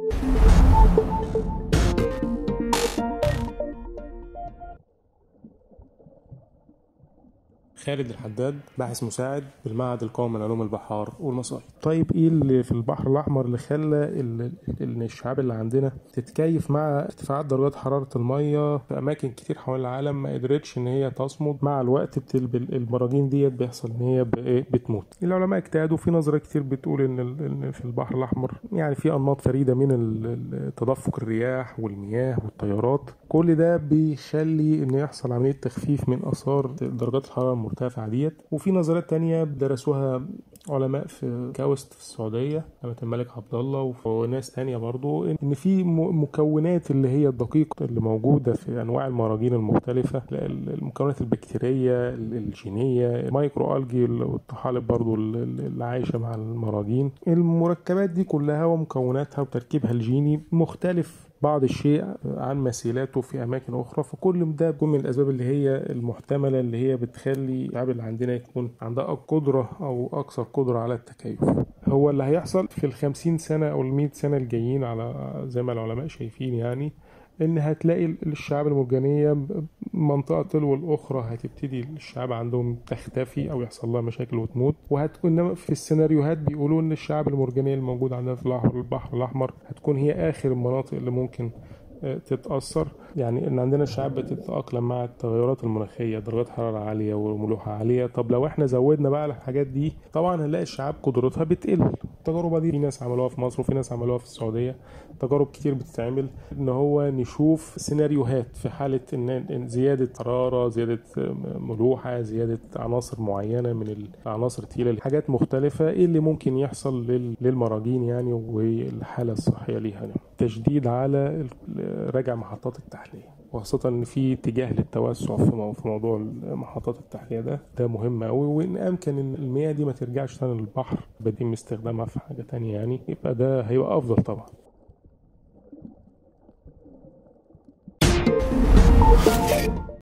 خالد الحداد باحث مساعد بالمعهد القومي لعلوم البحار والمصائب طيب ايه اللي في البحر الاحمر اللي خلى ال- ان الشعاب اللي عندنا تتكيف مع ارتفاعات درجات حراره الميه في اماكن كتير حوالين العالم ما قدرتش ان هي تصمد مع الوقت بتل- المراجين ديت بيحصل ان هي ب- إيه بتموت العلماء اجتهدوا في نظريه كتير بتقول ان ال- إن في البحر الاحمر يعني في انماط فريده من ال- ال- تدفق الرياح والمياه والتيارات كل ده بيخلي ان يحصل عمليه تخفيف من اثار درجات الحراره المرتفعه ديت وفي نظريات تانية درسوها علماء في كاوست في السعوديه جامعه الملك عبد الله وناس تانية برضو ان في م- مكونات اللي هي الدقيقه اللي موجوده في انواع المراجين المختلفه ال- المكونات البكتيريه ال- الجينيه المايكرو الجي والطحالب برضو ال- ال- اللي عايشه مع المراجين المركبات دي كلها ومكوناتها وتركيبها الجيني مختلف بعض الشيء عن مثيلاته في اماكن اخرى فكل ده بيكون من الاسباب اللي هي المحتمله اللي هي بتخلي الشعب اللي عندنا يكون عندها قدره او اكثر قدره على التكيف هو اللي هيحصل في الخمسين سنه او المئة سنه الجايين على زي ما العلماء شايفين يعني ان هتلاقي الشعاب المرجانيه منطقه تلو الاخرى هتبتدي الشعاب عندهم تختفي او يحصل لها مشاكل وتموت وهتكون إنما في السيناريوهات بيقولوا ان الشعاب المرجانيه الموجوده عندنا في البحر البحر الاحمر هتكون هي اخر المناطق اللي ممكن آه، تتأثر يعني إن عندنا الشعاب بتتأقلم مع التغيرات المناخية درجات حرارة عالية وملوحة عالية طب لو إحنا زودنا بقى على الحاجات دي طبعا هنلاقي الشعاب قدرتها بتقل التجارب دي في ناس عملوها في مصر وفي ناس عملوها في السعودية تجارب كتير بتتعمل إن هو نشوف سيناريوهات في حالة إن إن زيادة حرارة زيادة ملوحة زيادة عناصر معينة من العناصر التقيلة حاجات مختلفة إيه اللي ممكن يحصل لل- للمراجين يعني والحالة الصحية ليها يعني. تشديد على ال- رجع محطات التحلية وخاصة إن في اتجاه للتوسع في مو- في موضوع محطات التحلية ده ده مهم أوي وإن أمكن إن المياه دي ما ترجعش تاني للبحر بديل استخدامها في حاجة تانية يعني يبقى ده هيبقى أفضل طبعا